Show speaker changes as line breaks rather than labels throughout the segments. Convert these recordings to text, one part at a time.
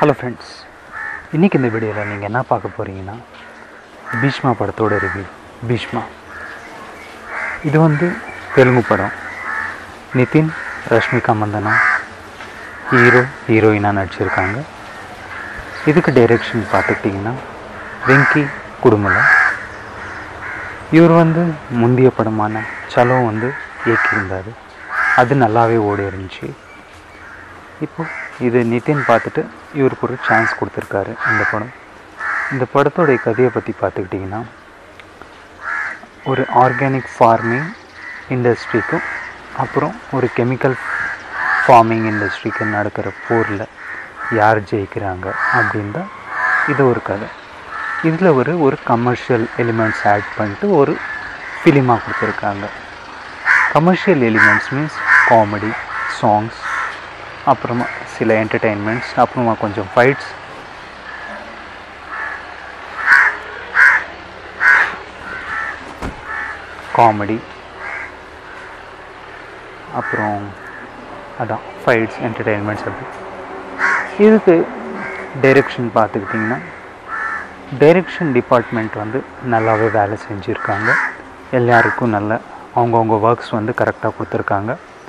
hello friends இன்றைக்கி இந்த வீடியோவில் நீங்கள் என்ன பார்க்க போகிறீங்கன்னா பீஷ்மா படத்தோட ரிவ்யூ பீஷ்மா இது வந்து தெலுங்கு படம் நிதின் ரஷ்மிகா மந்தனா ஹீரோ ஹீரோயினாக நடிச்சிருக்காங்க இதுக்கு டைரெக்ஷன் பார்த்துக்கிட்டிங்கன்னா வெங்கி குடும்பம் இவர் வந்து முந்தைய படமான சலோ வந்து இயக்கியிருந்தார் அது நல்லாவே ஓடி இருந்துச்சு இப்போ இது நிதின் பார்த்துட்டு இவருக்கு ஒரு சான்ஸ் கொடுத்துருக்காரு இந்த படம் இந்த படத்தோடைய கதையை பற்றி பார்த்துக்கிட்டிங்கன்னா ஒரு ஆர்கானிக் ஃபார்மிங் இண்டஸ்ட்ரிக்கும் அப்புறம் ஒரு கெமிக்கல் ஃபார்மிங் இண்டஸ்ட்ரிக்கு நடக்கிற போரில் யார் ஜெயிக்கிறாங்க அப்படின்னு தான் இது ஒரு கதை இதில் ஒரு ஒரு கமர்ஷியல் எலிமெண்ட்ஸ் ஆட் பண்ணிட்டு ஒரு ஃபிலிமாக கொடுத்துருக்காங்க commercial elements means comedy songs அப்புறமா சில என்டர்டெயின்மெண்ட்ஸ் அப்புறமா கொஞ்சம் ஃபைட்ஸ் காமெடி அப்புறம் அதான் ஃபைட்ஸ் என்டர்டெயின்மெண்ட்ஸ் அப்படி இதுக்கு டைரெக்ஷன் பார்த்துக்கிட்டிங்கன்னா டைரெக்ஷன் டிபார்ட்மெண்ட் வந்து நல்லாவே வேலை செஞ்சுருக்காங்க எல்லாருக்கும் நல்ல அவங்கவுங்க ஒர்க்ஸ் வந்து கரெக்டாக கொடுத்துருக்காங்க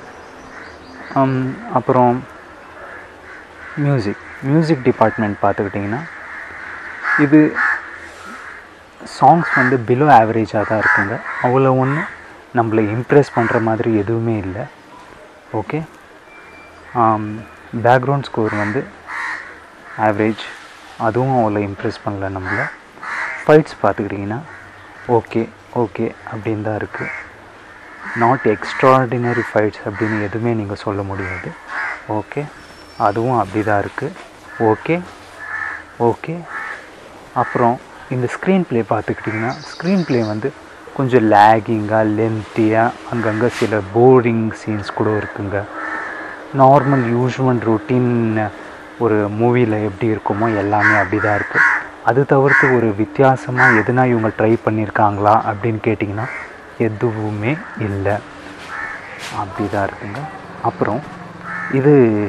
அப்புறம் மியூசிக் மியூசிக் டிபார்ட்மெண்ட் பார்த்துக்கிட்டிங்கன்னா இது சாங்ஸ் வந்து பிலோ ஆவரேஜாக தான் இருக்குங்க அவ்வளோ ஒன்று நம்மளை இம்ப்ரெஸ் பண்ணுற மாதிரி எதுவுமே இல்லை ஓகே பேக்ரவுண்ட் ஸ்கோர் வந்து ஆவரேஜ் அதுவும் அவ்வளோ இம்ப்ரெஸ் பண்ணல நம்மளை ஃபைட்ஸ் பார்த்துக்கிட்டிங்கன்னா ஓகே ஓகே அப்படின்னு தான் இருக்குது நாட் எக்ஸ்ட்ராடினரி ஃபைட்ஸ் அப்படின்னு எதுவுமே நீங்கள் சொல்ல முடியாது ஓகே அதுவும் அப்படி தான் இருக்குது ஓகே ஓகே அப்புறம் இந்த ஸ்க்ரீன் ப்ளே பார்த்துக்கிட்டிங்கன்னா ஸ்க்ரீன் ப்ளே வந்து கொஞ்சம் லேகிங்காக லென்த்தியாக அங்கங்கே சில போரிங் சீன்ஸ் கூட இருக்குங்க நார்மல் யூஸ்வல் ரொட்டீன் ஒரு மூவியில் எப்படி இருக்குமோ எல்லாமே அப்படி தான் இருக்குது அது தவிர்த்து ஒரு வித்தியாசமாக எதுனா இவங்க ட்ரை பண்ணியிருக்காங்களா அப்படின்னு கேட்டிங்கன்னா எதுவுமே இல்லை அப்படி தான் இருக்குங்க அப்புறம் இது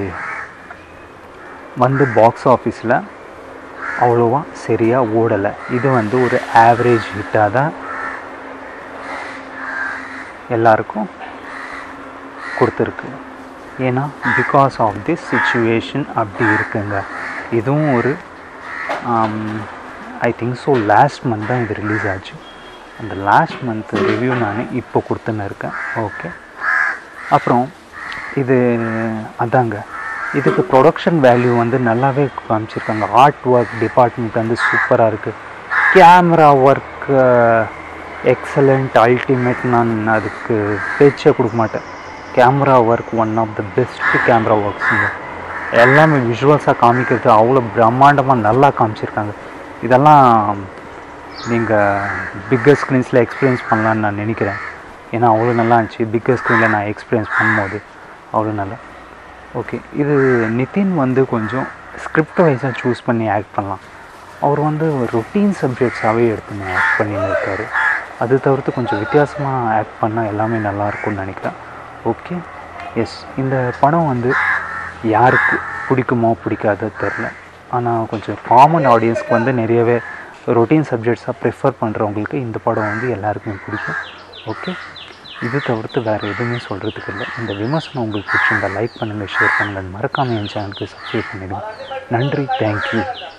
வந்து பாக்ஸ் ஆஃபீஸில் அவ்வளோவா சரியாக ஓடலை இது வந்து ஒரு ஆவரேஜ் ஹிட்டாக தான் எல்லாருக்கும் கொடுத்துருக்கு ஏன்னா பிகாஸ் ஆஃப் திஸ் சுச்சுவேஷன் அப்படி இருக்குங்க இதுவும் ஒரு I think so last month தான் இது ரிலீஸ் ஆச்சு அந்த லாஸ்ட் மந்த் ரிவ்யூ நான் இப்போ கொடுத்துன்னு இருக்கேன் ஓகே அப்புறம் இது அதாங்க இதுக்கு ப்ரொடக்ஷன் வேல்யூ வந்து நல்லாவே காமிச்சிருக்காங்க ஆர்ட் ஒர்க் டிபார்ட்மெண்ட் வந்து சூப்பராக இருக்குது கேமரா ஒர்க் எக்ஸலண்ட் அல்டிமேட் நான் அதுக்கு பேச்சே கொடுக்க மாட்டேன் camera work one of the best camera ஒர்க்ஸுங்க எல்லாமே விஷுவல்ஸாக காமிக்கிறது அவ்வளோ பிரம்மாண்டமாக நல்லா காமிச்சிருக்காங்க இதெல்லாம் நீங்கள் பிக்கர் ஸ்க்ரீன்ஸில் எக்ஸ்பீரியன்ஸ் பண்ணலான்னு நான் நினைக்கிறேன் ஏன்னா அவ்வளோ நல்லா இருந்துச்சு பிக்கர் ஸ்க்ரீனில் நான் எக்ஸ்பீரியன்ஸ் பண்ணும்போது அவ்வளோ நல்லா ஓகே இது நிதின் வந்து கொஞ்சம் ஸ்கிரிப்ட் வைஸாக சூஸ் பண்ணி ஆக்ட் பண்ணலாம் அவர் வந்து ரொட்டீன் சப்ஜெக்ட்ஸாகவே எடுத்து ஆக்ட் பண்ணின்னு இருக்கார் அது தவிர்த்து கொஞ்சம் வித்தியாசமாக ஆக்ட் பண்ணால் எல்லாமே நல்லாயிருக்கும்னு நினைக்கிறேன் ஓகே எஸ் இந்த படம் வந்து யாருக்கு பிடிக்குமோ பிடிக்காதோ தெரில ஆனால் கொஞ்சம் காமன் ஆடியன்ஸ்க்கு வந்து நிறையவே ரொட்டீன் சப்ஜெக்ட்ஸாக ப்ரிஃபர் பண்ணுறவங்களுக்கு இந்த படம் வந்து எல்லாருக்குமே பிடிக்கும் ஓகே இது தவிர்த்து வேறு எதுவுமே சொல்கிறதுக்கு இல்லை இந்த விமர்சனம் உங்களுக்கு பிடிச்சிருந்தால் லைக் பண்ணுங்கள் ஷேர் பண்ணுங்கள் மறக்காமல் என் சேனலுக்கு சப்ஸ்கிரைப் பண்ணிவிடுங்க நன்றி தேங்க்யூ